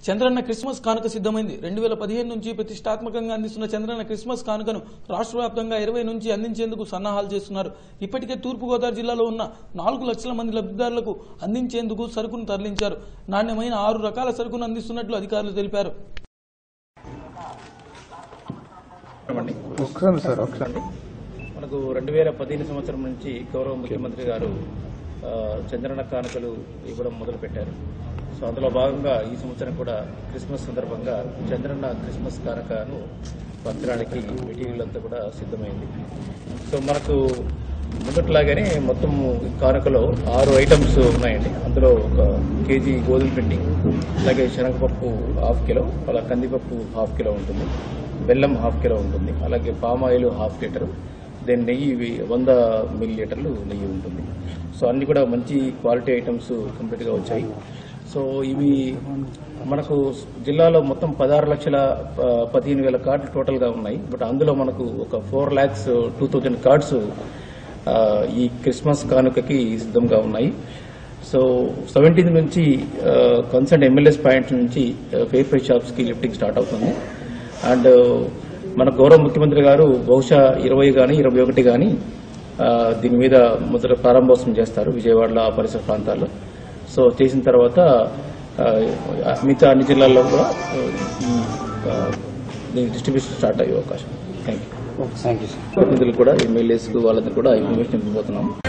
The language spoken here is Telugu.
చంద్రన్న క్రిస్మస్ కానుక సిద్ధమైంది రెండు వేల పదిహేను నుంచి ప్రతిష్టాత్మకంగా అందిస్తున్న చంద్రన్న క్రిస్మస్ కానుకను రాష్ట్ర వ్యాప్తంగా ఇరవై నుంచి అందించేందుకు సన్నాహాలు చేస్తున్నారు ఇప్పటికే తూర్పుగోదావరి జిల్లాలో ఉన్న నాలుగు లక్షల మంది లబ్ధిదారులకు అందించేందుకు సరుకును తరలించారు నాణ్యమైన ఆరు రకాల సరుకును అందిస్తున్నట్లు అధికారులు తెలిపారు అండి ఒకసారి సార్ ఒకసారి మనకు రెండు వేల పదిహేను సంవత్సరం నుంచి గౌరవ ముఖ్యమంత్రి గారు ఆ, చంద్రన కానుకలు ఇవ్వడం మొదలు పెట్టారు సో అందులో భాగంగా ఈ సంవత్సరం కూడా క్రిస్మస్ సందర్భంగా చంద్రన్న క్రిస్మస్ కానుకను పంచడానికి మెటీరియల్ అంతా కూడా సిద్ధమైంది సో మనకు ముందట్లాగానే మొత్తం ఈ కానుకలో ఆరు ఐటమ్స్ ఉన్నాయండి అందులో ఒక కేజీ గోధుమ పిండి అలాగే శనగపప్పు హాఫ్ కిలో అలా కందిపప్పు హాఫ్ కిలో ఉంటుంది బెల్లం హాఫ్ కిలో ఉంటుంది అలాగే palm oil half litre then నెయ్యి ఇవి వంద మిల్లీ లీటర్లు నెయ్యి ఉంటుంది సో అన్ని కూడా మంచి క్వాలిటీ ఐటమ్స్ కంప్లీట్గా వచ్చాయి సో ఇవి మనకు జిల్లాలో మొత్తం పదహారు లక్షల ప- పదిహేను వేల కార్డులు టోటల్గా ఉన్నాయి బట్ అందులో మనకు ఒక four lakhs two thousand cards ఆ, ఈ క్రిస్మస్ కానుకకి సిద్ధంగా ఉన్నాయి సో సెవెంటీన్త్ నుంచి కన్సర్న్ ఎమ్మెల్యేస్ పాయింట్ నుంచి ఫెయిర్ ప్రైస్ షాప్స్ కి లిఫ్టింగ్ స్టార్ట్ అవుతుంది అండ్ మన గౌరవ ముఖ్యమంత్రి గారు బహుశా ఇరవై కానీ ఇరవై ఒకటి కానీ దీని మీద మొదట ప్రారంభోత్సవం చేస్తారు విజయవాడలో ఆ పరిసర ప్రాంతాల్లో సో చేసిన తర్వాత ఆ, మిగతా అన్ని జిల్లాల్లో కూడా ఆ, ఈ ఆ, దీని డిస్ట్రిబ్యూషన్ స్టార్ట్ అయ్యే అవకాశం thank you thank you sir ప్రతినిధులు కూడా ఎమ్మెల్యేస్ వాళ్ళందరూ కూడా ఇన్ఫర్మేషన్ ఇవ్వబోతున్నాం